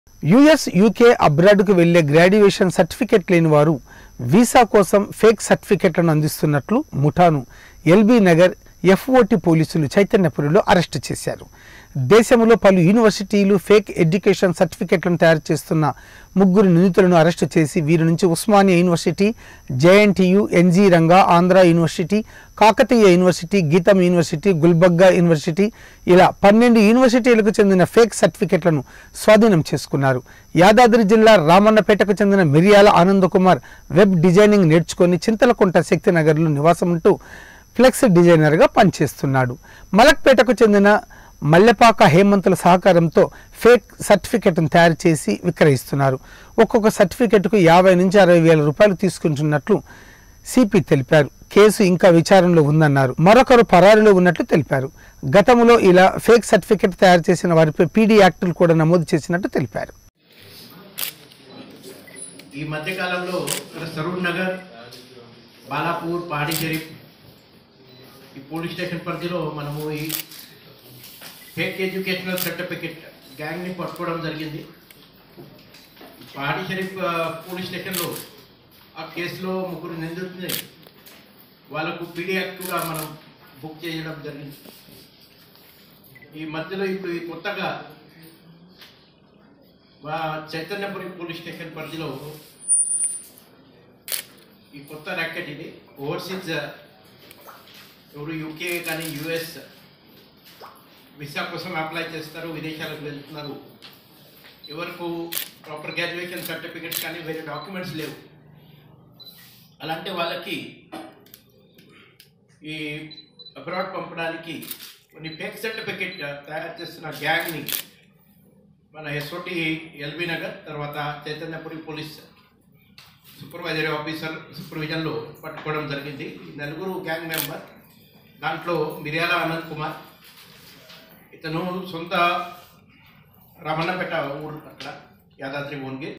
US UK అబ్రాడ్కు వెళ్లే graduation certificate లేని వారు వీసా కోసం ఫేక్ సర్టిఫికెట్లను అందిస్తున్నట్లు ముఠాను ఎల్బీ నగర్ ఎఫ్ఓటి పోలీసులు చైతన్యపురిలో అరెస్టు చేశారు దేశంలో పలు యూనివర్సిటీలు ఫేక్ ఎడ్యుకేషన్ సర్టిఫికెట్లను తయారు చేస్తున్న ముగ్గురు నిందితులను అరెస్టు చేసి వీరి నుంచి Osmania university JNTU NG Ranga Andhra university Kakatiya university Gitam university Gulbarga university ఇలా పన్నెండు యూనివర్సిటీలకు చెందిన ఫేక్ సర్టిఫికెట్లను స్వాధీనం చేసుకున్నారు యాదాద్రి జిల్లా రామన్నపేటకు చెందిన మిరియాల ఆనందకుమార్ వెబ్ డిజైనింగ్ నేర్చుకొని చింతలకుంట శక్తినగర్లో నివాసం ఉంటూ ఫ్లెక్స్ డిజైనర్గా పనిచేస్తున్నాడు మలక్పేటకు చెందిన మల్లెపాక హేమంతుల సహకారంతో ఫేక్ సర్టిఫికెట్ను తయారు చేసి విక్రయిస్తున్నారు ఒక్కొక్క సర్టిఫికెట్కు యాభై నుంచి అరవై వేల రూపాయలు తీసుకుంటున్నట్లు సిపి తెలిపారు కేసు ఇంకా విచారణలో ఉందన్నారు మరొకరు పరారీలో ఉన్నట్లు తెలిపారు గతంలో ఇలా ఫేక్ సర్టిఫికెట్ తయారు చేసిన వారిపై పీడీ యాక్టులు కూడా నమోదు చేసినట్టు తెలిపారు ఈ మధ్య కాలంలో ఇక్కడ సరూర్ నగర్ బాలాపూర్ పహాడీ షరీఫ్ ఈ పోలీస్ స్టేషన్ పరిధిలో మనము ఈ ఫేక్ ఎడ్యుకేషనల్ సర్టిఫికెట్ గ్యాంగ్ని పట్టుకోవడం జరిగింది పహాడీ షరీఫ్ ఆ, పోలీస్ స్టేషన్లో ఆ కేసులో ముగ్గురు నిందితుల్ని వాళ్ళకు పీడీ యాక్ట్గా మనం బుక్ చేయడం జరిగింది ఈ మధ్యలో ఇప్పుడు ఈ కొత్తగా మా చైతన్యపురి పోలీస్ స్టేషన్ పరిధిలో ఈ కొత్త ర్యాకెట్ ఇది ఓవర్సీస్ ఎవరు యూకే కానీ యుఎస్ వీసా కోసం అప్లై చేస్తారు విదేశాలకు వెళ్తున్నారు ఎవరికి ప్రాపర్ గ్రాడ్యుయేషన్ సర్టిఫికెట్స్ కానీ వేరే డాక్యుమెంట్స్ లేవు అలాంటి వాళ్ళకి ఈ అబ్రాడ్ పంపడానికి కొన్ని ఫేక్ సర్టిఫికెట్ తయారు చేస్తున్న గ్యాంగ్ని మన ఎస్ఓటి ఎల్బీ నగర్ తర్వాత చైతన్యపురి పోలీస్ సూపర్వైజరీ ఆఫీసర్ సూపర్విజన్లో పట్టుకోవడం జరిగింది ఈ నలుగురు గ్యాంగ్ మెంబర్ దాంట్లో మిర్యాల ఆనంద్ కుమార్ ఇతను సొంత రమణపేట ఊరు అక్కడ యాదాద్రి భువన్గిర్